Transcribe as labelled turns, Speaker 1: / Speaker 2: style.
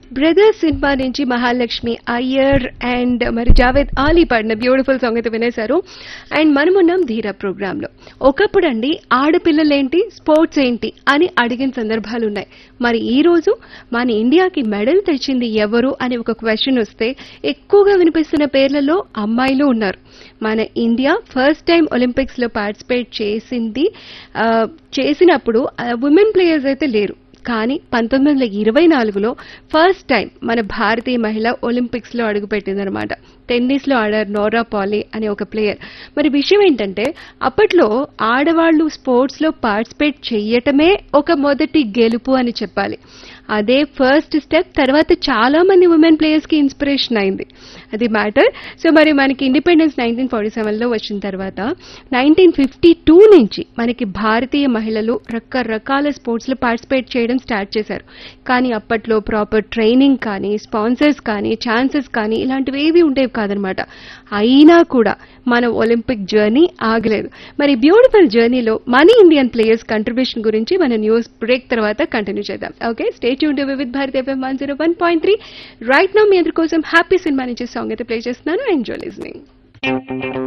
Speaker 1: brother cinema నుంచి Mahalakshmi Iyer and మరి జావేద్ ఆలీ పాడిన బ్యూటిఫుల్ సాంగ్ అయితే వినేశారు అండ్ మనమున్నాం ధీరా ప్రోగ్రామ్ లో ఒకప్పుడు అండి ఆడపిల్లలేంటి స్పోర్ట్స్ ఏంటి అని అడిగిన సందర్భాలు ఉన్నాయి మరి ఈ రోజు మన ఇండియాకి మెడల్ తెచ్చింది ఎవరు అని ఒక క్వశ్చన్ వస్తే ఎక్కువగా వినిపిస్తున్న పేర్లలో అమ్మాయిలు ఉన్నారు మన ఇండియా ఫస్ట్ టైం ఒలింపిక్స్ లో పార్టిసిపేట్ చేసింది ఆ, చేసినప్పుడు ఉమెన్ ప్లేయర్స్ అయితే లేరు కానీ పంతొమ్మిది వందల ఇరవై నాలుగులో ఫస్ట్ టైం మన భారతీయ మహిళ ఒలింపిక్స్ లో అడుగుపెట్టిందనమాట టెన్నిస్ లో ఆడారు నోరా పాలీ అనే ఒక ప్లేయర్ మరి విషయం ఏంటంటే అప్పట్లో ఆడవాళ్లు స్పోర్ట్స్ లో పార్టిసిపేట్ చేయటమే ఒక మొదటి గెలుపు అని చెప్పాలి అదే ఫస్ట్ స్టెప్ తర్వాత చాలా మంది ఉమెన్ ప్లేయర్స్ కి ఇన్స్పిరేషన్ అయింది అది మ్యాటర్ సో మరి మనకి ఇండిపెండెన్స్ నైన్టీన్ ఫార్టీ సెవెన్ లో వచ్చిన తర్వాత నైన్టీన్ ఫిఫ్టీ టూ నుంచి మనకి భారతీయ మహిళలు రకరకాల స్పోర్ట్స్ లో పార్టిసిపేట్ చేయడం స్టార్ట్ చేశారు కానీ అప్పట్లో ప్రాపర్ ట్రైనింగ్ కానీ స్పాన్సర్స్ కానీ ఛాన్సెస్ కానీ ఇలాంటివి ఏవి ఉండేవి కాదనమాట అయినా కూడా మన ఒలింపిక్ జర్నీ ఆగలేదు మరి బ్యూటిఫుల్ జర్నీలో మన ఇండియన్ ప్లేయర్స్ కంట్రిబ్యూషన్ గురించి మన న్యూస్ బ్రేక్ తర్వాత కంటిన్యూ చేద్దాం okay stay tune with Bharat FM one zero one point three right now మీ అందరి కోసం హ్యాపీ సినిమా నుంచి సాంగ్ అయితే ప్లే చేస్తున్నాను ఎంజాయ్ లిజనింగ్